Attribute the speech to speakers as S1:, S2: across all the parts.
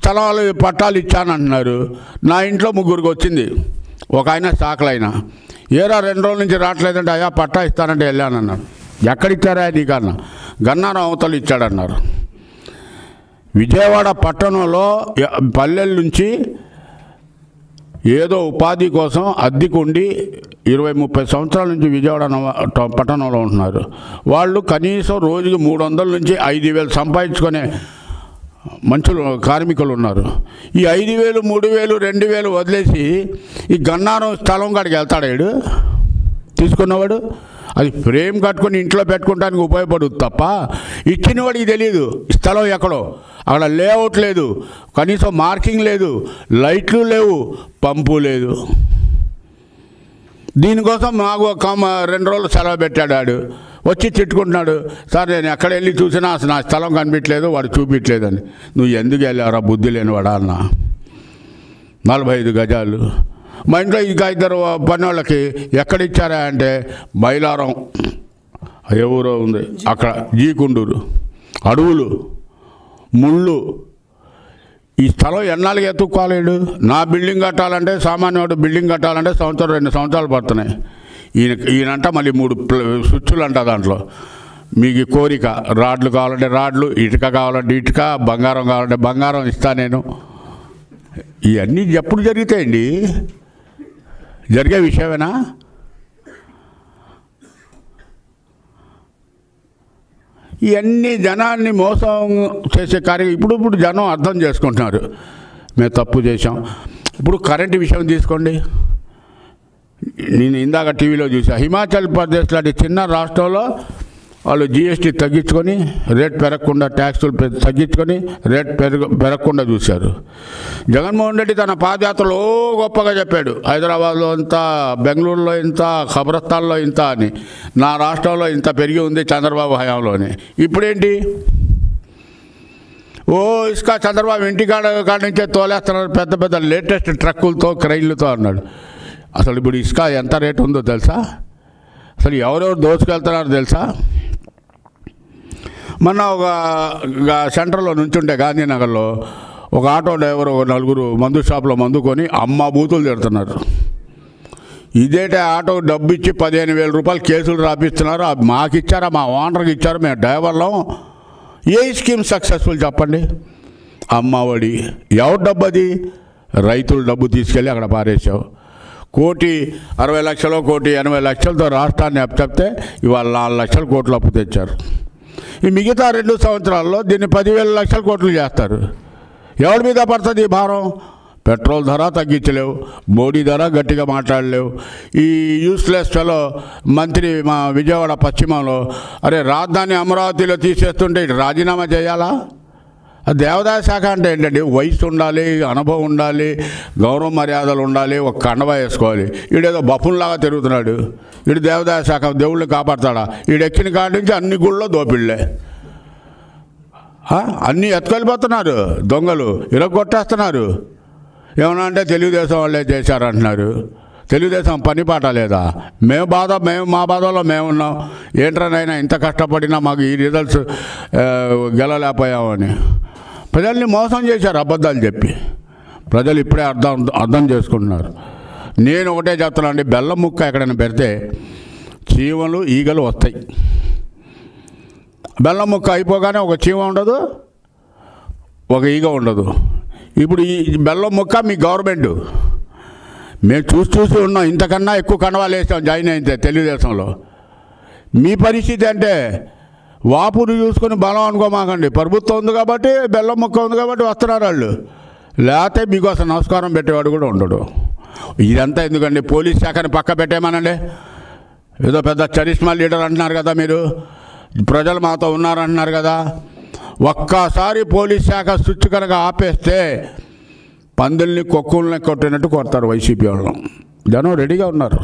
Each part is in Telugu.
S1: స్థలాలు పట్టాలు ఇచ్చానంటున్నారు నా ఇంట్లో ముగ్గురికి వచ్చింది ఒక ఆయన సాకలైన ఏరా రెండు రోజుల నుంచి రావట్లేదంటే అయ్యా పట్టా ఇస్తానంటే వెళ్ళానన్నారు ఎక్కడిచ్చారా నీకన్నా గన్నారం అవతలు ఇచ్చాడన్నారు విజయవాడ పట్టణంలో య- పల్లెల నుంచి ఏదో ఉపాధి కోసం అద్దెకుండి ఇరవై ముప్పై సంవత్సరాల నుంచి విజయవాడ నవ- ట- పట్టణంలో ఉంటున్నారు వాళ్ళు కనీసం రోజుకి మూడు వందల నుంచి ఐదు వేలు సంపాదించుకునే మనుషులు కార్మికులు ఉన్నారు ఈ ఐదు వేలు మూడు వేలు రెండు వేలు వదిలేసి ఈ గన్నారం స్థలం కాడికి వెళ్తాడు వీడు తీసుకున్నవాడు అది ఫ్రేమ్ కట్టుకొని ఇంట్లో పెట్టుకోవడానికి ఉపయోగపడుతుంది తప్ప ఇచ్చిన వాడికి తెలియదు స్థలం ఎక్కడో అక్కడ లేఅవుట్ లేదు కనీసం మార్కింగ్ లేదు లైట్లు లేవు పంపు లేదు దీనికోసం మాకు ఒక కమ- రెండు రోజులు సెలవు పెట్టాడు ఆడు వచ్చి తిట్టుకుంటున్నాడు సార్ నేను ఎక్కడ వెళ్ళి చూసినా అసలు నా స్థలం కనిపించలేదు వాడు చూపించలేదని నువ్వు ఎందుకు వెళ్ళావురా బుద్ధి లేని వాడా అన్న నలభై ఐదు గజాలు మా ఇంట్లో ఇంకా ఇద్దరు పని వాళ్ళకి ఎక్కడ ఇచ్చారా అంటే బైలారం ఏ ఊరో ఉంది అక్కడ జీకుండూరు అడవులు ముళ్ళు ఈ స్థలం ఎన్నాళ్ళకి ఎత్తుక్కోలేడు నా బిల్డింగ్ కట్టాలంటే సామాన్యుడు బిల్డింగ్ కట్టాలంటే సంవత్సరం రెండు సంవత్సరాలు పడుతున్నాయి ఈయన ఈయనంట మళ్ళీ మూడు ప్ల- స్విచ్లు అంట దాంట్లో మీకు ఈ కోరిక రాడ్లు కావాలంటే రాడ్లు ఇటుక కావాలంటే ఇటుక బంగారం కావాలంటే బంగారం ఇస్తా నేను ఇవన్నీ ఎప్పుడు జరుగుతాయండి జరిగే విషయమేనా ఇవన్నీ జనాన్ని మోసం చేసే కార్యం ఇప్పుడు ఇప్పుడు జనం అర్థం చేసుకుంటున్నారు మేము తప్పు చేశాం ఇప్పుడు కరెంటు విషయం తీసుకోండి నేను ఇందాక టీవీలో చూసా హిమాచల్ ప్రదేశ్ లాంటి చిన్న రాష్ట్రంలో వాళ్ళు జిఎస్టీ తగ్గించుకొని రేట్ పెరగకుండా ట్యాక్సులు పె- తగ్గించుకొని రేట్ పెరగ పెరగకుండా చూశారు జగన్మోహన్ రెడ్డి తన పాదయాత్రలో ఓ గొప్పగా చెప్పాడు హైదరాబాద్లో ఇంత బెంగళూరులో ఇంత ఖబరస్థాన్లో ఇంత అని నా రాష్ట్రంలో ఇంత పెరిగి ఉంది చంద్రబాబు హయాంలోనే ఇప్పుడేంటి ఓ ఇసుక చంద్రబాబు ఇంటికాడ కాడ నుంచే తోలేస్తున్నారు పెద్ద పెద్ద లేటెస్ట్ ట్రక్కులతో క్రైన్లతో అన్నాడు అసలు ఇప్పుడు ఇసుక ఎంత రేటు ఉందో తెలుసా అసలు ఎవరెవరు దోచుకెళ్తున్నారో తెలుసా మొన్న ఒక గా- సెంటర్లో నుంచుంటే గాంధీనగర్లో ఒక ఆటో డ్రైవర్ ఒక నలుగురు మందు షాప్లో మందు కొని అమ్మ బూతులు తిడుతున్నారు ఇదేటే ఆటో డబ్బు ఇచ్చి పదిహేను వేల రూపాయలు కేసులు రాపిస్తున్నారు అది మాకు ఇచ్చారా మా ఓనర్కి ఇచ్చారు మేము డ్రైవర్లం ఏ స్కీమ్ సక్సెస్ఫుల్ చెప్పండి అమ్మఒడి ఎవరి డబ్బు అది రైతుల డబ్బు తీసుకెళ్ళి అక్కడ పారేసావు కోటి అరవై లక్షలు కోటి ఎనభై లక్షలతో రాష్ట్రాన్ని అప్పచెప్తే ఇవాళ నాలుగు లక్షల కోట్లు అప్పు తెచ్చారు ఈ మిగతా రెండు సంవత్సరాల్లో దీన్ని పదివేల లక్షల కోట్లు చేస్తారు ఎవరి మీద పడుతుంది ఈ భారం పెట్రోల్ ధర తగ్గించలేవు మోడీ ధర గట్టిగా మాట్లాడలేవు ఈ యూస్లెస్ ఫెలో మంత్రి మా విజయవాడ పశ్చిమంలో అరే రాజధాని అమరావతిలో తీసేస్తుంటే ఇటు రాజీనామా చేయాలా ఆ దేవాదాయ శాఖ అంటే ఏంటండి వయసు ఉండాలి అనుభవం ఉండాలి గౌరవ మర్యాదలు ఉండాలి ఒక కండవ వేసుకోవాలి ఈడేదో బఫున్లాగా తిరుగుతున్నాడు ఈడు దేవాదాయ శాఖ దేవుళ్ళని కాపాడతాడా ఈడు ఎక్కిన కాడి నుంచి అన్ని గుళ్ళో దోపిళ్ళే ఆ? అన్నీ ఎత్తుకెళ్ళిపోతున్నారు దొంగలు ఇరగొట్టేస్తున్నారు ఏమన్నా అంటే తెలుగుదేశం వాళ్ళే చేశారంటున్నారు తెలుగుదేశం పని పాట లేదా మేము బాధ మేము మా బాధలో మేము ఉన్నాం ఏంట్రనైనా ఇంత కష్టపడినా మాకు ఈ రిజల్ట్స్ ఆ, గెలలేకపోయామని ప్రజల్ని మోసం చేశారు అబద్ధాలు చెప్పి ప్రజలు ఇప్పుడే అర్థం అర్థం చేసుకుంటున్నారు నేను ఒకటే చెప్తున్నాను అండి బెల్లం ముక్క ఎక్కడైనా పెడితే చీమలు ఈగలు వస్తాయి బెల్లం ముక్క అయిపోగానే ఒక చీమ ఉండదు ఒక ఈగ ఉండదు ఇప్పుడు ఈ బెల్లం ముక్క మీ గవర్నమెంట్ మేము చూసి చూసి ఉన్నాం ఇంతకన్నా ఎక్కువ కండవాలు వేసాం జాయిన్ అయితే తెలుగుదేశంలో మీ పరిస్థితి అంటే వాపుని చూసుకొని బలం అనుకోమాకండి ప్రభుత్వం ఉంది కాబట్టి బెల్లం ముక్క ఉంది కాబట్టి వస్తున్నారు వాళ్ళు లేకపోతే మీకోసం నమస్కారం పెట్టేవాడు కూడా ఉండడు ఇదంతా ఎందుకండి పోలీస్ శాఖని పక్క పెట్టేమనండి ఏదో పెద్ద చరిష్మా లీడర్ అంటున్నారు కదా మీరు ప్రజలు మాతో ఉన్నారంటున్నారు కదా ఒక్కసారి పోలీస్ శాఖ స్విచ్ కనుక ఆపేస్తే పందుల్ని కుక్కల్ని కొట్టినట్టు కొడతారు వైసీపీ వాళ్ళు జనం రెడీగా ఉన్నారు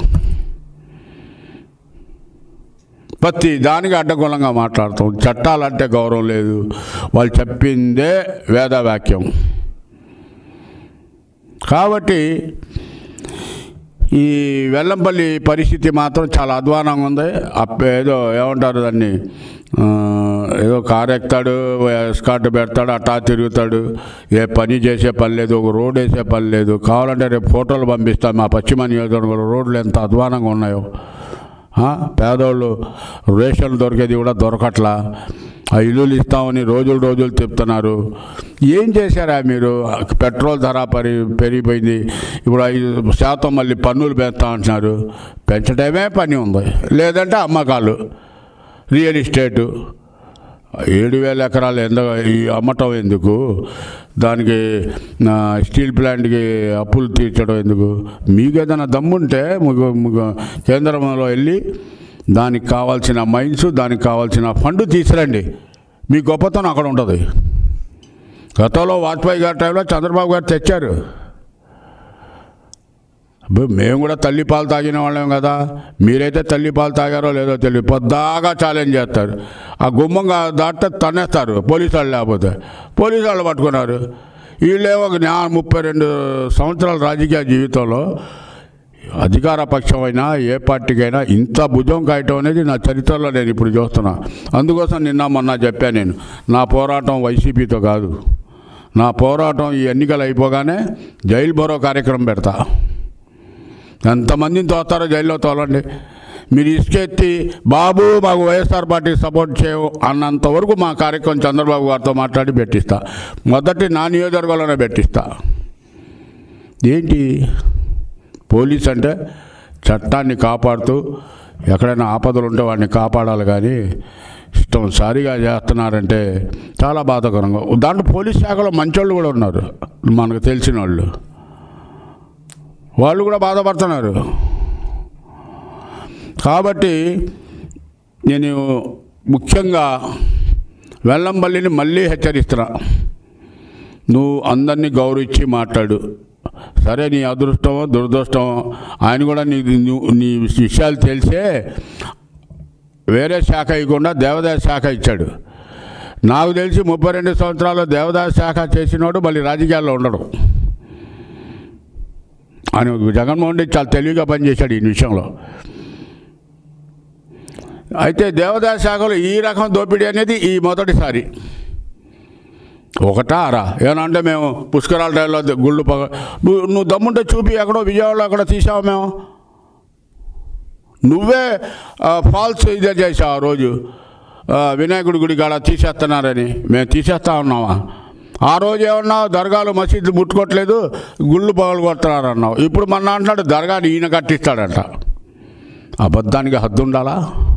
S1: ప్రతి దానికి అడ్డగోళంగా మాట్లాడతాం చట్టాలంటే గౌరవం లేదు వాళ్ళు చెప్పిందే వేదవాక్యం కాబట్టి ఈ వెల్లంపల్లి పరిస్థితి మాత్రం చాలా అధ్వానంగా ఉంది అప్ప ఏదో ఏమంటారు దాన్ని ఆ, ఏదో కారు ఎక్కుతాడు ఎస్కాట్ పెడతాడు అట్టా తిరుగుతాడు ఏ పని చేసే పని లేదు ఒక రోడ్ వేసే పని లేదు కావాలంటే రేపు ఫోటోలు పంపిస్తాం మా పశ్చిమ నియోజకవర్గంలో రోడ్లు ఎంత అధ్వానంగా ఉన్నాయో ఆ, పేదోళ్ళు రేషన్ దొరికేది కూడా దొరకట్లా ఆ ఇల్లులు ఇస్తామని రోజులు రోజులు చెప్తున్నారు ఏం చేశారా మీరు పెట్రోల్ ధర పరి పెరిగిపోయింది ఇప్పుడు ఐదు శాతం మళ్ళీ పన్నులు పెంచుతా అంటున్నారు పెంచడమే పని ఉంది లేదంటే అమ్మకాలు రియల్ ఎస్టేటు ఏడు వేల ఎకరాలు ఎంత ఈ అమ్మటం ఎందుకు దానికి ఆ, స్టీల్ ప్లాంట్కి అప్పులు తీర్చడం ఎందుకు మీకు ఏదైనా దమ్ముంటే మీకు మీకు కేంద్రంలో వెళ్ళి దానికి కావాల్సిన మైన్స్ దానికి కావాల్సిన ఫండ్ తీసురండి మీ గొప్పతనం అక్కడ ఉంటుంది గతంలో వాజ్పేయి గారి టైంలో చంద్రబాబు గారు తెచ్చారు అబ్బే, మేము కూడా తల్లి పాలు తాగిన వాళ్ళం కదా మీరైతే తల్లి పాలు తాగారో లేదో తెలియదు పొద్దాగా ఛాలెంజ్ చేస్తారు ఆ గుమ్మంగా దాటితే తన్నేస్తారు పోలీసు వాళ్ళు లేకపోతే పోలీసు వాళ్ళు పట్టుకున్నారు వీళ్ళేమో ఒక న్యా ముప్పై రెండు సంవత్సరాల రాజకీయ జీవితంలో అధికార పక్షమైనా ఏ పార్టీకైనా ఇంత భుజం కాయటం అనేది నా చరిత్రలో నేను ఇప్పుడు చూస్తున్నా అందుకోసం నిన్న మొన్న చెప్పాను నేను నా పోరాటం వైసీపీతో కాదు నా పోరాటం ఈ ఎన్నికలు అయిపోగానే జైలు బరో కార్యక్రమం పెడతా ఎంతమందిని తోస్తారో జైల్లో తోలండి మీరు ఇసుకెత్తి బాబు మాకు వైఎస్ఆర్ పార్టీకి సపోర్ట్ చేయవు అన్నంత వరకు మా కార్యక్రమం చంద్రబాబు గారితో మాట్లాడి పెట్టిస్తా మొదటి నా నియోజకవర్గంలోనే పెట్టిస్తా ఏంటి పోలీస్ అంటే చట్టాన్ని కాపాడుతూ ఎక్కడైనా ఆపదలు ఉంటే వాడిని కాపాడాలి కానీ ఇష్టం సారిగా చేస్తున్నారంటే చాలా బాధాకరంగా దాంట్లో పోలీస్ శాఖలో మంచోళ్ళు కూడా ఉన్నారు మనకు తెలిసిన వాళ్ళు వాళ్ళు కూడా బాధపడుతున్నారు కాబట్టి నేను ముఖ్యంగా వెల్లంపల్లిని మళ్ళీ హెచ్చరిస్తున్నా నువ్వు అందరినీ గౌరవించి మాట్లాడు సరే నీ అదృష్టమో దురదృష్టమో ఆయన కూడా నీ నువ్వు- నీ విషయాలు తెలిసే వేరే శాఖ ఇవ్వకుండా దేవదాయ శాఖ ఇచ్చాడు నాకు తెలిసి ముప్పై రెండు సంవత్సరాలు దేవదాయ శాఖ చేసినోడు మళ్ళీ రాజకీయాల్లో ఉండడు ఆయన జగన్మోహన్ రెడ్డి చాలా తెలివిగా పనిచేశాడు ఈ విషయంలో అయితే దేవదాయ శాఖలో ఈ రకం దోపిడీ అనేది ఈ మొదటిసారి ఒకటా అరా ఏమంటే మేము పుష్కరాల టైంలో గుళ్ళు పగ నువ్వు నువ్వు దమ్ముంటే చూపి ఎక్కడో విజయవాడలో అక్కడ తీసావు మేము నువ్వే ఫాల్స్ ఇదే చేసావు ఆ రోజు ఆ, వినాయకుడి గుడి కాడ తీసేస్తున్నారని మేము తీసేస్తా ఉన్నామా ఆ రోజు ఏమన్నావు దర్గాలు మసీదులు ముట్టుకోవట్లేదు గుళ్ళు పగలు కొడుతున్నారు అన్నావు ఇప్పుడు మన అంటున్నాడు దర్గాని ఈయన కట్టిస్తాడంట అబద్ధానికి హద్దు ఉండాలా